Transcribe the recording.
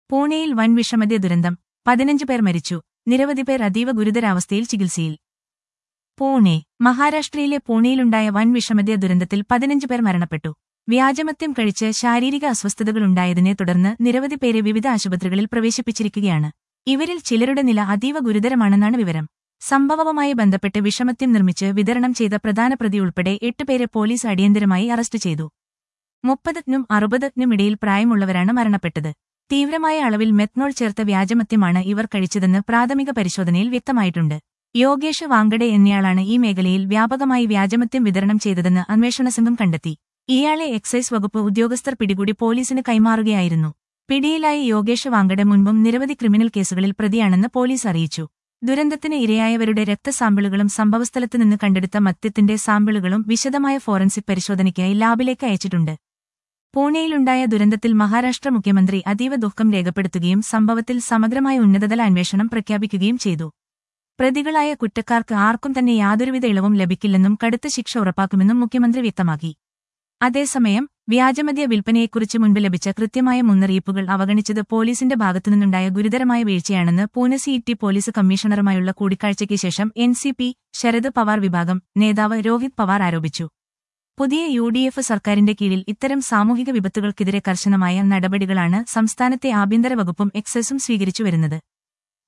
പൂനെയിൽ വൻ വിഷമദ്യ ദുരന്തം പതിനഞ്ച് പേർ മരിച്ചു നിരവധി പേർ അതീവ ഗുരുതരാവസ്ഥയിൽ ചികിത്സയിൽ പൂനെ മഹാരാഷ്ട്രയിലെ പൂനെയിലുണ്ടായ വൻ വിഷമദ്യ ദുരന്തത്തിൽ പതിനഞ്ച് പേർ മരണപ്പെട്ടു വ്യാജമദ്യം കഴിച്ച് ശാരീരിക അസ്വസ്ഥതകളുണ്ടായതിനെ തുടർന്ന് നിരവധി പേരെ വിവിധ ആശുപത്രികളിൽ പ്രവേശിപ്പിച്ചിരിക്കുകയാണ് ഇവരിൽ ചിലരുടെ നില അതീവ ഗുരുതരമാണെന്നാണ് വിവരം സംഭവവുമായി ബന്ധപ്പെട്ട് വിഷമദ്യം നിർമ്മിച്ച് വിതരണം ചെയ്ത പ്രധാന പ്രതി ഉൾപ്പെടെ എട്ട് പേരെ പോലീസ് അടിയന്തരമായി അറസ്റ്റ് ചെയ്തു മുപ്പതിനും അറുപതിനും ഇടയിൽ പ്രായമുള്ളവരാണ് മരണപ്പെട്ടത് തീവ്രമായ അളവിൽ മെത്നോൾ ചേർത്ത വ്യാജമദ്യമാണ് ഇവർ കഴിച്ചതെന്ന് പ്രാഥമിക പരിശോധനയിൽ വ്യക്തമായിട്ടുണ്ട് യോഗേഷ് വാങ്കഡെ എന്നയാളാണ് ഈ മേഖലയിൽ വ്യാപകമായി വ്യാജമദ്യം വിതരണം ചെയ്തതെന്ന് അന്വേഷണ സംഘം കണ്ടെത്തി ഇയാളെ എക്സൈസ് വകുപ്പ് ഉദ്യോഗസ്ഥർ പിടികൂടി പോലീസിന് കൈമാറുകയായിരുന്നു പിടിയിലായ യോഗേഷ് വാങ്കഡെ മുൻപും നിരവധി ക്രിമിനൽ കേസുകളിൽ പ്രതിയാണെന്ന് പോലീസ് അറിയിച്ചു ദുരന്തത്തിന് ഇരയായവരുടെ രക്തസാമ്പിളുകളും സംഭവസ്ഥലത്ത് നിന്ന് കണ്ടെടുത്ത മദ്യത്തിന്റെ സാമ്പിളുകളും വിശദമായ ഫോറൻസിക് പരിശോധനയ്ക്കായി ലാബിലേക്ക് അയച്ചിട്ടുണ്ട് പൂനെയിലുണ്ടായ ദുരന്തത്തിൽ മഹാരാഷ്ട്ര മുഖ്യമന്ത്രി അതീവ ദുഃഖം രേഖപ്പെടുത്തുകയും സംഭവത്തിൽ സമഗ്രമായ ഉന്നതതല അന്വേഷണം പ്രഖ്യാപിക്കുകയും ചെയ്തു പ്രതികളായ കുറ്റക്കാർക്ക് ആർക്കും തന്നെ യാതൊരുവിധ ഇളവും ലഭിക്കില്ലെന്നും കടുത്ത ശിക്ഷ ഉറപ്പാക്കുമെന്നും മുഖ്യമന്ത്രി വ്യക്തമാക്കി അതേസമയം വ്യാജമദ്യ വിൽപ്പനയെക്കുറിച്ച് മുൻപ് ലഭിച്ച കൃത്യമായ മുന്നറിയിപ്പുകൾ അവഗണിച്ചത് പോലീസിന്റെ ഭാഗത്തുനിന്നുണ്ടായ ഗുരുതരമായ വീഴ്ചയാണെന്ന് പൂനെ സിഇടി പോലീസ് കമ്മീഷണറുമായുള്ള കൂടിക്കാഴ്ചയ്ക്ക് ശേഷം N C P Sharad Pawar വിഭാഗം നേതാവ് രോഹിത് പവാർ ആരോപിച്ചു പുതിയ യു ഡി എഫ് സർക്കാരിന്റെ കീഴിൽ ഇത്തരം സാമൂഹിക വിപത്തുകൾക്കെതിരെ കർശനമായ നടപടികളാണ് സംസ്ഥാനത്തെ ആഭ്യന്തര വകുപ്പും എക്സൈസും സ്വീകരിച്ചുവരുന്നത്